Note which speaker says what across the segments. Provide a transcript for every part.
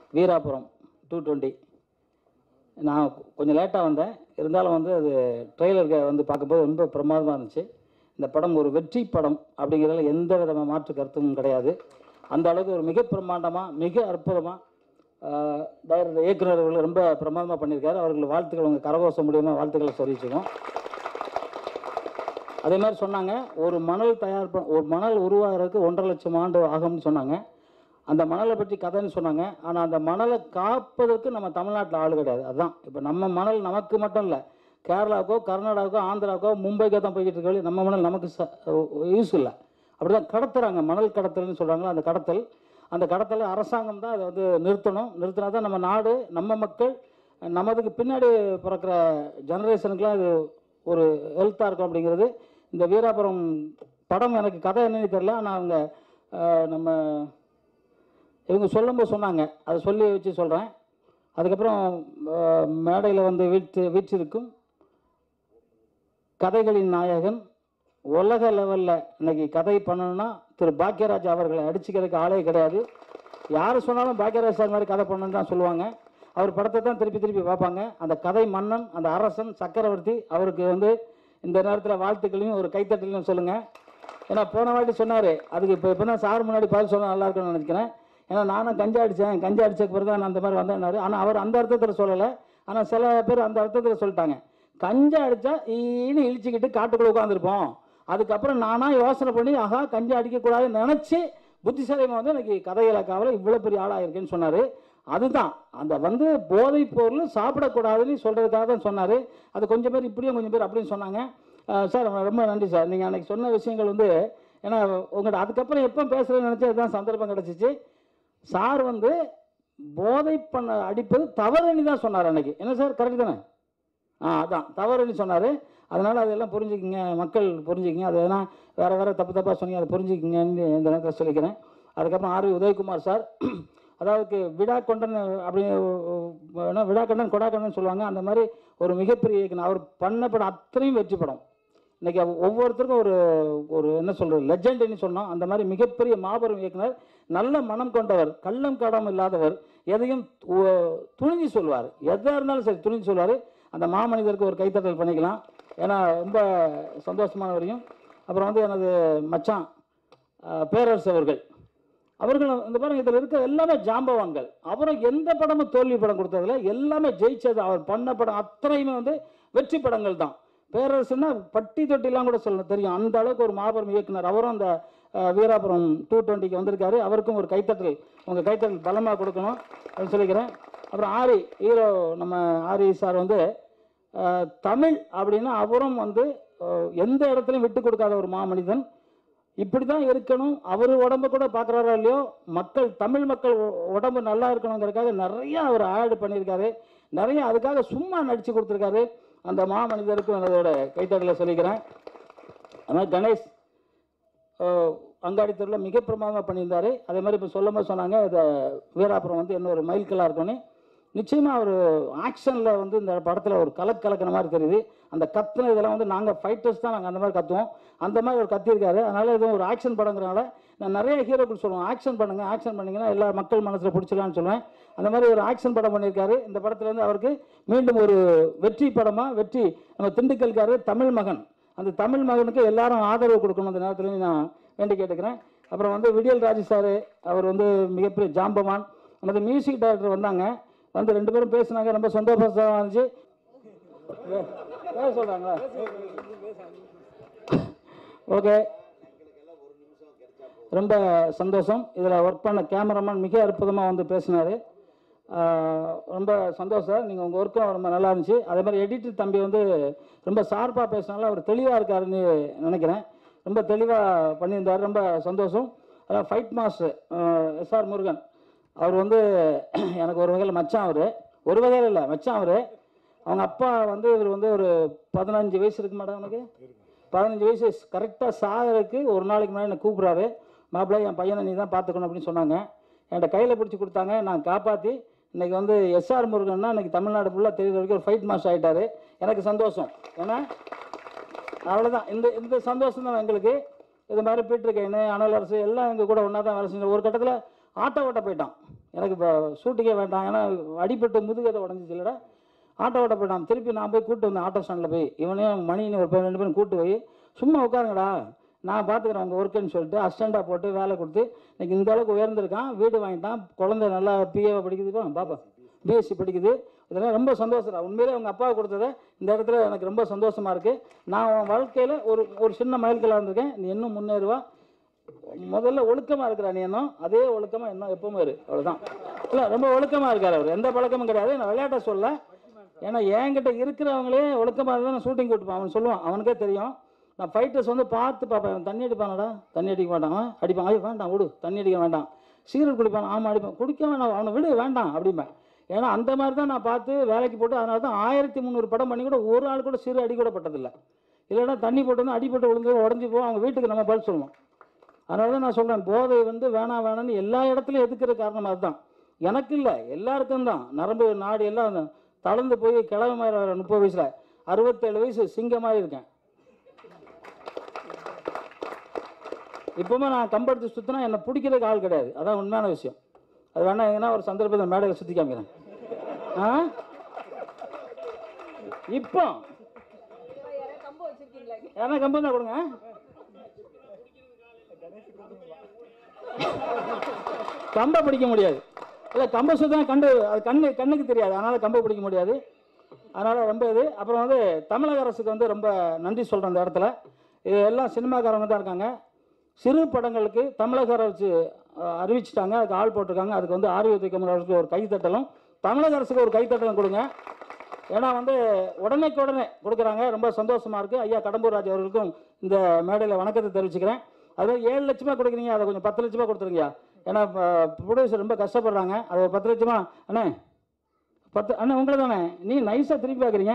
Speaker 1: Veerapuram two twenty நான் கொஞ்சம் லேட்டாக வந்தேன் இருந்தாலும் வந்து அது ட்ரெய்லருக்கு வந்து பார்க்கும்போது ரொம்ப பிரமாதமாக இருந்துச்சு இந்த படம் ஒரு வெற்றி படம் அப்படிங்கிறதுல எந்த விதமான மாற்று கருத்தும் கிடையாது அந்த அளவுக்கு ஒரு மிக பிரமாண்டமாக மிக அற்புதமாக டைரக்டர் இயக்குனர் அவர்கள் ரொம்ப பிரமாதமாக பண்ணியிருக்காரு அவர்கள் வாழ்த்துக்கள் உங்கள் கரகோஷம் மூலியமாக வாழ்த்துக்களை தெரிவிச்சுக்கோம் அதே மாதிரி சொன்னாங்க ஒரு மணல் தயார் ப- ஒரு மணல் உருவாகிறதுக்கு ஒன்றரை லட்சம் ஆண்டு ஆகும்னு சொன்னாங்க அந்த மணலை பற்றி கதைன்னு சொன்னாங்க ஆனால் அந்த மணலை காப்பதற்கு நம்ம தமிழ்நாட்டில் ஆள் கிடையாது அதுதான் இப்போ நம்ம மணல் நமக்கு மட்டும் இல்லை கேரளாவுக்கோ கர்நாடகாவுக்கோ ஆந்திராவுக்கோ மும்பைக்கோ தான் போய்கிட்டு இருக்க நம்ம மணல் நமக்கு யூஸ் இல்லை அப்படி தான் கடத்துறாங்க மணல் கடத்தல்னு சொல்கிறாங்களா அந்த கடத்தல் அந்த கடத்தலை அரசாங்கம் தான் அதை வந்து நிறுத்தணும் நிறுத்தினா தான் நம்ம நாடு நம்ம மக்கள் நமதுக்கு பின்னாடி பிறக்கிற ஜெனரேஷனுக்குலாம் இது ஒரு ஹெல்த்தாக இருக்கும் அப்படிங்கிறது இந்த வீராபுரம் படம் எனக்கு கதை என்னன்னு தெரியல ஆனால் அவங்க அஹ், நம்ம இவங்க சொல்லும்போது சொன்னாங்க அதை சொல்லி வச்சு சொல்கிறேன் அதுக்கப்புறம் மேடையில் வந்து வீட்டு வீற்றிருக்கும் கதைகளின் நாயகன் உலக லெவலில் இன்னைக்கு கதை பண்ணணும்னா திரு பாக்யராஜ் அவர்களை அடிச்சுக்கிறதுக்கு ஆளே கிடையாது யார் சொன்னாலும் பாக்யராஜ் சார் மாதிரி கதை பண்ணணும்னு தான் சொல்லுவாங்க அவர் படத்தை தான் திருப்பி திருப்பி பார்ப்பாங்க அந்த கதை மன்னன் அந்த அரசன் சக்கரவர்த்தி அவருக்கு வந்து இந்த நேரத்தில் வாழ்த்துக்களையும் ஒரு கைத்தட்டலையும் சொல்லுங்கள் ஏன்னா போன வாட்டி சொன்னார் அதுக்கு இப்போ இப்போ தான் சார் முன்னாடி பதில் சொன்னால் நல்லா இருக்கும்னு நினைக்கிறேன் ஏன்னா நானும் கஞ்சா அடித்தேன் கஞ்சா அடிச்ச பிறகு தான் நான் அந்த மாதிரி வந்தேன்னாரு ஆனால் அவர் அந்த அர்த்தத்தில் சொல்லலை ஆனால் சில பேர் அந்த அர்த்தத்தில் சொல்லிட்டாங்க கஞ்சா அடித்தா ஈன்னு இழிச்சிக்கிட்டு காட்டுக்குள்ளே உட்காந்துருப்போம் அதுக்கப்புறம் நானாக யோசனை பண்ணி ஆஹா கஞ்சா அடிக்கக்கூடாதுன்னு நினச்சி புத்திசாலியமாக வந்து எனக்கு கதை இலக்காவில் இவ்வளோ பெரிய ஆளாக இருக்கேன்னு சொன்னார் அதுதான் அந்த வந்து போதைப் பொருள் சாப்பிடக்கூடாதுன்னு சொல்கிறதுக்காக தான் சொன்னார் அது கொஞ்சம் பேர் இப்படியும் கொஞ்சம் பேர் அப்படின்னு சொன்னாங்க அஹ் சார் ரொம்ப நன்றி சார் நீங்கள் அன்றைக்கி சொன்ன விஷயங்கள் வந்து ஏன்னா உங்கள்கிட்ட அதுக்கப்புறம் எப்போ பேசுகிறேன்னு நினச்சி அதுதான் சந்தர்ப்பம் கிடச்சிச்சு சார் வந்து போதை பண்ண அடிப்பது தவறுன்னு தான் சொன்னார் அன்னைக்கு என்ன சார் கரெக்ட் தானே ஆ அதான் தவறுன்னு சொன்னார் அதனால் அதெல்லாம் புரிஞ்சுக்கிங்க மக்கள் புரிஞ்சுக்கிங்க அது எதனா வேறு வேறு தப்பு தப்பாக சொன்னீங்க அதை புரிஞ்சுக்கிங்கன்னு இந்த நேரத்தில் சொல்லிக்கிறேன் அதுக்கப்புறம் ஆர் வி உதயகுமார் சார் அதாவது விடா கொண்டன் அப்படி என்ன விடா கண்டன் கொடா கண்டன் சொல்லுவாங்க அந்த மாதிரி ஒரு மிகப்பெரிய இயக்குனர் அவர் பண்ண படம் அத்தனையும் வெற்றி படம் இன்னைக்கு ஒவ்வொருத்தருக்கும் ஒரு ஒரு என்ன சொல்கிறது லெஜெண்டுன்னு சொன்னோம் அந்த மாதிரி மிகப்பெரிய மாபெரும் இயக்குனர் நல்ல மனம் கொண்டவர் கள்ளம் காடாமல் இல்லாதவர் எதையும் து- துணிஞ்சு சொல்வார் எதாக இருந்தாலும் சரி துணிஞ்சு சொல்வார் அந்த மாமனிதருக்கு ஒரு கைத்தட்டல் பண்ணிக்கலாம் ஏன்னா ரொம்ப சந்தோஷமானவரையும் அப்புறம் வந்து எனது மச்சான் அஹ், பேரரசு அவர்கள் அவர்கள் இந்த பாருங்க இதில் இருக்க எல்லாமே ஜாம்பவான்கள் அவரும் எந்த படமும் தோல்வி படம் கொடுத்ததில்ல எல்லாமே ஜெயிச்சது அவர் பண்ண படம் அத்தனையுமே வந்து வெற்றி படங்கள் தான் பேரரசுன்னா பட்டி தொட்டிலாம் கூட சொல்ல தெரியும் அந்த அளவுக்கு ஒரு மாபெரும் இயக்குனர் அவரும் அந்த அஹ், வீராபுரம் டூ டுவெண்ட்டிக்கு வந்திருக்காரு அவருக்கும் ஒரு கைத்தட்டல் உங்கள் கைத்தட்டல் பலமாக கொடுக்கணும் அப்படின்னு சொல்லிக்கிறேன் அப்புறம் ஆரி ஹீரோ நம்ம ஆரி சார் வந்து அஹ், தமிழ் அப்படின்னா அவரும் வந்து அஹ், எந்த இடத்துலையும் விட்டு கொடுக்காத ஒரு மாமனிதன் இப்படி தான் இருக்கணும் அவர் உடம்ப கூட பார்க்குறாரோ இல்லையோ மக்கள் தமிழ் மக்கள் உ- உடம்பு நல்லா இருக்கணுங்கிறதுக்காக நிறைய அவர் ஆட் பண்ணியிருக்காரு நிறைய அதுக்காக சும்மா நடித்து கொடுத்துருக்காரு அந்த மாமனிதருக்கும் அதோட கைத்தட்டலை சொல்லிக்கிறேன் அது மாதிரி கணேஷ் அஹ், அங்காடி தெருவில் மிக பிரமாதமாக பண்ணியிருந்தாரு அதே மாதிரி இப்போ சொல்லும்போது சொன்னாங்க இதை வீராபுரம் வந்து இன்னொரு மைல்கல்லாக இருக்கும்னு நிச்சயமாக ஒரு ஆக்ஷனில் வந்து இந்த படத்தில் ஒரு கலக் கலக்கின மாதிரி தெரியுது அந்த கத்துன இதெல்லாம் வந்து நாங்கள் ஃபைட்டர்ஸ் தான் நாங்கள் அந்த மாதிரி கத்துவோம் அந்த மாதிரி ஒரு கத்தியிருக்காரு அதனால் இது ஒரு ஆக்ஷன் படங்கிறனால நான் நிறைய ஹீரோக்கள் சொல்லுவேன் ஆக்ஷன் பண்ணுங்க ஆக்ஷன் பண்ணீங்கன்னா எல்லா மக்கள் மனசில் பிடிச்சிக்கலாம்னு சொல்லுவேன் அந்த மாதிரி ஒரு ஆக்ஷன் படம் பண்ணியிருக்காரு இந்த படத்தில் வந்து அவருக்கு மீண்டும் ஒரு வெற்றி படமாக வெற்றி நம்ம திண்டுக்கல்காரு தமிழ் மகன் அந்த தமிழ் மகனுக்கு எல்லாரும் ஆதரவு கொடுக்கணும் அந்த நேரத்துலையும் நான் வேண்டி கேட்டுக்கிறேன் அப்புறம் வந்து விடியல் ராஜு சார் அவர் வந்து மிகப்பெரிய ஜாம்பவான் நமது மியூசிக் டைரக்டர் வந்தாங்க வந்து ரெண்டு பேரும் பேசினாங்க ரொம்ப சந்தோஷமாக இருந்துச்சு வே- வேற சொல்கிறாங்களா ஓகே ரொம்ப சந்தோஷம் இதில் ஒர்க் பண்ண கேமராமேன் மிக அற்புதமாக வந்து பேசினார் ரொம்ப சந்தோஷம் சார் நீங்கள் உங்கள் ஒர்க்கும் ரொம்ப நல்லா இருந்துச்சு அதே மாதிரி எடிட்டர் தம்பி வந்து ரொம்ப ஷார்ப்பாக பேசினால அவர் தெளிவாக இருக்காருன்னு நினைக்கிறேன் ரொம்ப தெளிவாக பண்ணியிருந்தார் ரொம்ப சந்தோஷம் அதான் ஃபைட் மாஸ்டர் எஸ்ஆர் முருகன் அவர் வந்து எனக்கு ஒரு வகையில் மச்சான் அவர் ஒரு வகையில் இல்லை மச்சான் அவர் அவங்க அப்பா வந்து இவர் வந்து ஒரு பதினஞ்சு வயசு இருக்கு மேடம் எனக்கு பதினஞ்சு வயசு கரெக்டாக சாகருக்கு ஒரு நாளைக்கு முன்னாடி என்னை கூப்பிட்றாரு மாப்பிள்ளை என் பையனை நீ தான் பார்த்துக்கணும் அப்படின்னு சொன்னாங்க என்கிட்ட கையில் பிடிச்சி கொடுத்தாங்க நான் காப்பாற்றி இன்னைக்கு வந்து எஸ்ஆர் முருகன்னா இன்னைக்கு தமிழ்நாடு ஃபுல்லாக தெரியுற வரைக்கும் ஒரு ஃபைட் மாஸ்டர் ஆகிட்டாரு எனக்கு சந்தோஷம் ஏன்னா அவ்வளோதான் இந்த இந்த சந்தோஷம் தான் எங்களுக்கு இது மாதிரி பீட்டர் கைனு அனல் அரசு எல்லாம் எங்கள் கூட ஒன்றா தான் வேலை செஞ்சோம் ஒரு கட்டத்தில் ஆட்டோ ஓட்ட போயிட்டான் எனக்கு இப்போ ஷூட்டிங்கே வேண்டாம் ஏன்னா அடிபட்டு முதுகதை உடஞ்சிச்சு இல்லைடா ஆட்டோ ஓட்ட போயிட்டான் திருப்பி நான் போய் கூப்பிட்டு வந்தேன் ஆட்டோ ஸ்டாண்டில் போய் இவனையும் மணின்னு ஒரு பேர் ரெண்டு பேரும் கூப்பிட்டு போய் சும்மா உட்காருங்கடா நான் பார்த்துக்கிறேன் உங்கள் ஒர்க்குன்னு சொல்லிட்டு அசிஸ்டண்ட்டாக போட்டு வேலை கொடுத்து இன்னைக்கு இந்த அளவுக்கு உயர்ந்திருக்கான் வீடு வாங்கிட்டான் குழந்தை நல்லா பிஏவை படிக்குது பாப்பா பிஎஸ்சி படிக்குது இதெல்லாம் ரொம்ப சந்தோஷம் உண்மையிலே அவங்க அப்பா கொடுத்ததை இந்த இடத்துல எனக்கு ரொம்ப சந்தோஷமாக இருக்குது நான் உன் வாழ்க்கையில் ஒரு ஒரு சின்ன மைல்கல்லாக இருந்திருக்கேன் நீ இன்னும் முன்னேறுவா முதல்ல ஒழுக்கமாக இருக்கிற நீ இன்னும் அதே ஒழுக்கமாக இன்னும் எப்பவுமே இரு அவ்வளோதான் இல்லை ரொம்ப ஒழுக்கமாக இருக்கார் அவர் எந்த பழக்கமும் கிடையாது நான் விளையாட்ட சொல்ல ஏன்னா என்கிட்ட இருக்கிறவங்களே ஒழுக்கமாக இருந்தால் நான் ஷூட்டிங் கூட்டுப்பான் அவன் சொல்லுவான் அவனுக்கே தெரியும் நான் ஃபைட்டர்ஸ் வந்து பார்த்து பார்ப்பேன் அவன் தண்ணி அடிப்பானடா தண்ணி அடிக்க மாட்டான் அவன் அடிப்பான் ஐயோ வேண்டாம் விடு தண்ணி அடிக்க வேண்டாம் சீரட் குடிப்பான் ஆமாம் அடிப்பான் குடிக்க வேண்டாம் அவனை விடு வேண்டாம் அப்படிம்பேன் ஏன்னா அந்த மாதிரி தான் நான் பார்த்து வேலைக்கு போட்டு அதனால தான் ஆயிரத்தி முந்நூறு படம் பண்ணி கூட ஒரு ஆள் கூட சிறு அடி கூட பட்டதில்லை இல்லைன்னா தண்ணி போட்டு வந்து அடிபட்டு விழுந்து உடஞ்சி போவோம் அவங்க வீட்டுக்கு நம்ம பதில் சொல்லுவோம் அதனால தான் நான் சொல்கிறேன் போதை வந்து வேணாம் வேணாம்னு எல்லா இடத்துலையும் எதுக்கிற காரணம் அதுதான் எனக்கு இல்லை எல்லாருக்கும் தான் நரம்பு நாடு எல்லாம் தளர்ந்து போய் கிழமை மாதிரி முப்பது வயசில் அறுபத்தேழு வயசு சிங்கமாக இருக்கேன் இப்போவுமே நான் கம்பெடுத்து சுற்றினா என்னை பிடிக்கிறதுக்கு ஆள் கிடையாது அதான் உண்மையான விஷயம் அது வேணா எங்கன்னா ஒரு சந்தர்ப்பத்தில் மேடையில் சுற்றி காமிக்கிறேன் ஆ இப்போ யாரா கம்பு தான் கொடுங்க கம்பை பிடிக்க முடியாது இல்லை கம்பை சுத்தம் கண்டு அது கண்ணு கண்ணுக்கு தெரியாது அதனால் கம்பை பிடிக்க முடியாது அதனால் ரொம்ப இது அப்புறம் வந்து தமிழக அரசுக்கு வந்து ரொம்ப நன்றி சொல்கிறேன் அந்த இடத்துல இது எல்லாம் சினிமாக்காரங்க தான் இருக்காங்க சிறு படங்களுக்கு தமிழக அரசு அஹ், அறிவிச்சிட்டாங்க அதுக்கு ஆள் போட்டிருக்காங்க அதுக்கு வந்து ஆர்வத்தை கமல் அரசுக்கு ஒரு கைத்தட்டலும் தமிழக அரசுக்கு ஒரு கைத்தட்டலும் கொடுங்க ஏன்னா வந்து உடனேக்கு உடனே கொடுக்குறாங்க ரொம்ப சந்தோஷமா இருக்கு ஐயா கடம்பூர் ராஜ் அவர்களுக்கும் இந்த மேடையில் வணக்கத்தை தெரிவிச்சுக்கிறேன் அது ஏழு லட்சமா கொடுக்குறீங்க அதை கொஞ்சம் பத்து லட்சமா கொடுத்துருங்க ஏன்னா ப்ரொடியூசர் ரொம்ப கஷ்டப்படுறாங்க அது ஒரு பத்து லட்சமா அண்ணே பத்து அண்ணே உங்களை தானே நீ நைஸாக திருப்பி பார்க்குறீங்க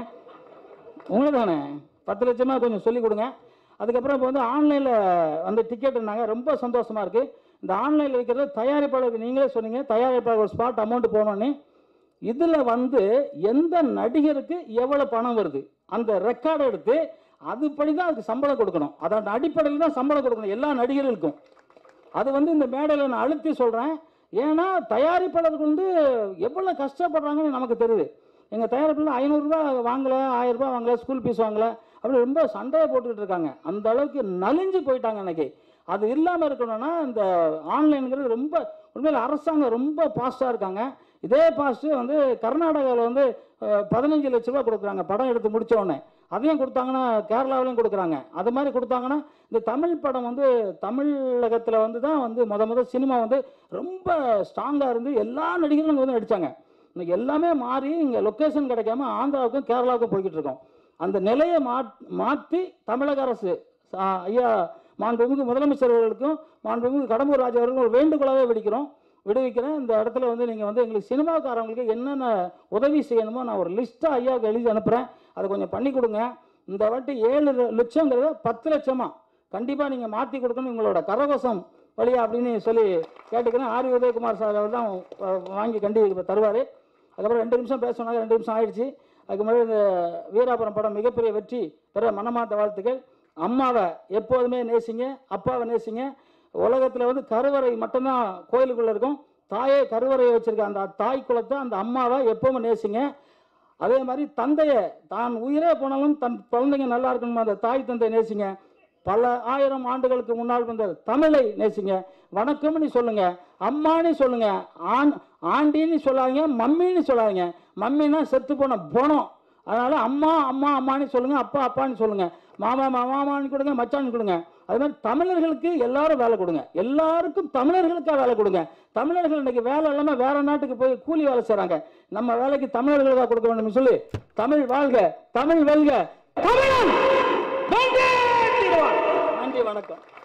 Speaker 1: உங்களை தானே பத்து லட்சமாக கொஞ்சம் சொல்லிக் கொடுங்க அதுக்கப்புறம் இப்போ வந்து ஆன்லைனில் வந்து டிக்கெட்னாங்க ரொம்ப சந்தோஷமாக இருக்குது இந்த ஆன்லைனில் விற்கிறது தயாரிப்பாளருக்கு நீங்களே சொன்னீங்க தயாரிப்பாளர் ஒரு ஸ்பாட் அமௌண்ட் போனோன்னே இதில் வந்து எந்த நடிகருக்கு எவ்வளோ பணம் வருது அந்த ரெக்கார்டை எடுத்து அதுபடி தான் அதுக்கு சம்பளம் கொடுக்கணும் அதோட அடிப்படையில் தான் சம்பளம் கொடுக்கணும் எல்லா நடிகர்களுக்கும் அது வந்து இந்த மேடையில் நான் அழுத்தி சொல்கிறேன் ஏன்னா தயாரிப்பாளர்கள் வந்து எவ்வளோ கஷ்டப்படுறாங்கன்னு நமக்கு தெரியுது எங்கள் தயாரிப்பில் ஐநூறுரூவா வாங்கலை ஆயிரம் ரூபாய் வாங்கலை ஸ்கூல் ஃபீஸ் வாங்கலை அப்படி ரொம்ப சண்டையை போட்டுக்கிட்டு இருக்காங்க அந்த அளவுக்கு நலிஞ்சு போயிட்டாங்க அன்னைக்கு அது இல்லாமல் இருக்கணும்னா இந்த ஆன்லைனுங்கிறது ரொம்ப உண்மையில் அரசாங்கம் ரொம்ப ஃபாஸ்ட்டாக இருக்காங்க இதே பாஸ்ட்டு வந்து கர்நாடகாவில் வந்து அஹ், பதினஞ்சு லட்ச ரூபா கொடுக்குறாங்க படம் எடுத்து முடிச்ச உடனே அதையும் கொடுத்தாங்கன்னா கேரளாவிலையும் கொடுக்குறாங்க அது மாதிரி கொடுத்தாங்கன்னா இந்த தமிழ் படம் வந்து தமிழகத்தில் வந்து தான் வந்து முத முத சினிமா வந்து ரொம்ப ஸ்ட்ராங்காக இருந்து எல்லா நடிகர்களும் இங்க வந்து நடித்தாங்க இன்னைக்கு எல்லாமே மாறி இங்கே லொக்கேஷன் கிடைக்காம ஆந்திராவுக்கும் கேரளாவுக்கும் போய்கிட்டு இருக்கோம் அந்த நிலையை மா மாற்றி தமிழக அரசு சா- ஐயா மாண்புமிகு முதலமைச்சர் அவர்களுக்கும் மாண்புமிகு கடம்பூர் ராஜா அவர்களுக்கும் ஒரு வேண்டுகோளாகவே விடுக்கிறோம் விடுவிக்கிறேன் இந்த இடத்துல வந்து நீங்கள் வந்து எங்களுக்கு சினிமாக்காரங்களுக்கு என்னென்ன உதவி செய்யணுமோ நான் ஒரு லிஸ்ட்டாக ஐயாவுக்கு எழுதி அனுப்புகிறேன் அதை கொஞ்சம் பண்ணி கொடுங்க இந்த வாட்டி ஏழு ல- லட்சங்கிறத பத்து லட்சமா கண்டிப்பாக நீங்கள் மாற்றி கொடுக்கணும் உங்களோட கரகோசம் வழியா அப்படின்னு சொல்லி கேட்டுக்கிறேன் ஆர் உதயகுமார் சார் அவர் தான் அஹ், வாங்கி கண்டி இப்ப தருவார் அதுக்கப்புறம் ரெண்டு நிமிஷம் பேச சொன்னாங்க ரெண்டு நிமிஷம் ஆயிடுச்சு அதுக்கு முன்னாடி இந்த வீராபுரம் படம் மிகப்பெரிய வெற்றி பெற மனமார்ந்த வாழ்த்துக்கள் அம்மாவை எப்போதுமே நேசிங்க அப்பாவை நேசிங்க உலகத்தில் வந்து கருவறை மட்டும்தான் கோயிலுக்குள்ளே இருக்கும் தாயே கருவறையை வச்சிருக்க அந்த தாய் குலத்தை அந்த அம்மாவை எப்பவுமே நேசிங்க அதே மாதிரி தந்தையை தான் உயிரே போனாலும் தன் குழந்தைங்க நல்லா இருக்கணுமா அந்த தாய் தந்தை நேசிங்க பல ஆயிரம் ஆண்டுகளுக்கு முன்னால் வந்த தமிழை நேசிங்க வணக்கம்னு சொல்லுங்க அம்மான்னு சொல்லுங்க ஆண் ஆண்டின்னு சொல்லாதீங்க மம்மின்னு சொல்லாதீங்க மம்மின்னா செத்து போன போனோம் அதனால அம்மா அம்மா அம்மான்னு சொல்லுங்க அப்பா அப்பான்னு சொல்லுங்க மாமா மாமான்னு கொடுங்க மச்சான்னு கொடுங்க அது மாதிரி தமிழர்களுக்கு எல்லாரும் வேலை கொடுங்க எல்லாருக்கும் தமிழர்களுக்காக வேலை கொடுங்க தமிழர்கள் இன்னைக்கு வேலை இல்லாமல் வேற நாட்டுக்கு போய் கூலி வேலை செய்றாங்க நம்ம வேலைக்கு தமிழர்களுக்காக கொடுக்க வேண்டும் சொல்லி தமிழ் வாழ்க தமிழ் வெல்க தமிழன் வென்றே தீருவான். நன்றி வணக்கம்